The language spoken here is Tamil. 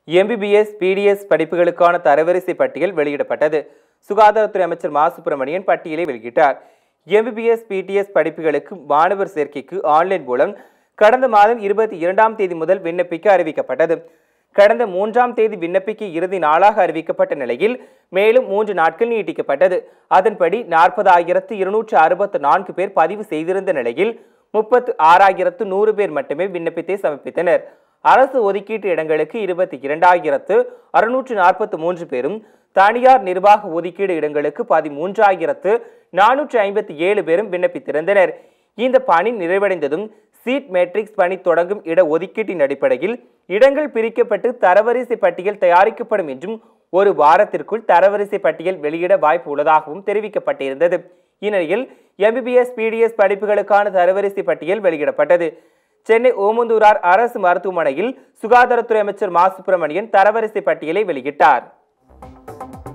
எம்பிபிஎஸ் பிடிஎஸ் படிப்புகளுக்கான தரவரிசை பட்டியல் வெளியிடப்பட்டது சுகாதாரத்துறை அமைச்சர் மா சுப்பிரமணியன் பட்டியலை வெளியிட்டார் எம்பிபிஎஸ் பிடிஎஸ் படிப்புகளுக்கு மாணவர் சேர்க்கைக்கு ஆன்லைன் மூலம் கடந்த மாதம் இருபத்தி இரண்டாம் தேதி முதல் விண்ணப்பிக்க அறிவிக்கப்பட்டது கடந்த மூன்றாம் தேதி விண்ணப்பிக்க இறுதி நாளாக அறிவிக்கப்பட்ட நிலையில் மேலும் மூன்று நாட்கள் நீட்டிக்கப்பட்டது அதன்படி நாற்பதாயிரத்து இருநூற்று அறுபத்து நான்கு பேர் பதிவு செய்திருந்த நிலையில் முப்பத்து ஆறாயிரத்து நூறு பேர் மட்டுமே விண்ணப்பித்தை சமர்ப்பித்தனர் அரசு ஒதுக்கீட்டு இடங்களுக்கு இருபத்தி இரண்டாயிரத்து அறுநூற்று நாற்பத்து மூன்று பேரும் தனியார் நிர்வாக ஒதுக்கீடு இடங்களுக்கு பதிமூன்றாயிரத்து நானூற்று ஐம்பத்தி ஏழு பேரும் விண்ணப்பித்திருந்தனர் இந்த பணி நிறைவடைந்ததும் சீட் மேட்ரிக்ஸ் பணி தொடங்கும் இட ஒதுக்கீட்டின் அடிப்படையில் இடங்கள் பிரிக்கப்பட்டு தரவரிசை பட்டியல் தயாரிக்கப்படும் என்றும் ஒரு வாரத்திற்குள் தரவரிசை பட்டியல் வெளியிட வாய்ப்பு உள்ளதாகவும் தெரிவிக்கப்பட்டிருந்தது இந்நிலையில் எம்பிபிஎஸ் பிடிஎஸ் படிப்புகளுக்கான தரவரிசை பட்டியல் வெளியிடப்பட்டது சென்னை ஓமந்தூரார் அரசு மருத்துவமனையில் சுகாதாரத்துறை அமைச்சர் மா சுப்பிரமணியன் தரவரிசை பட்டியலை வெளியிட்டார்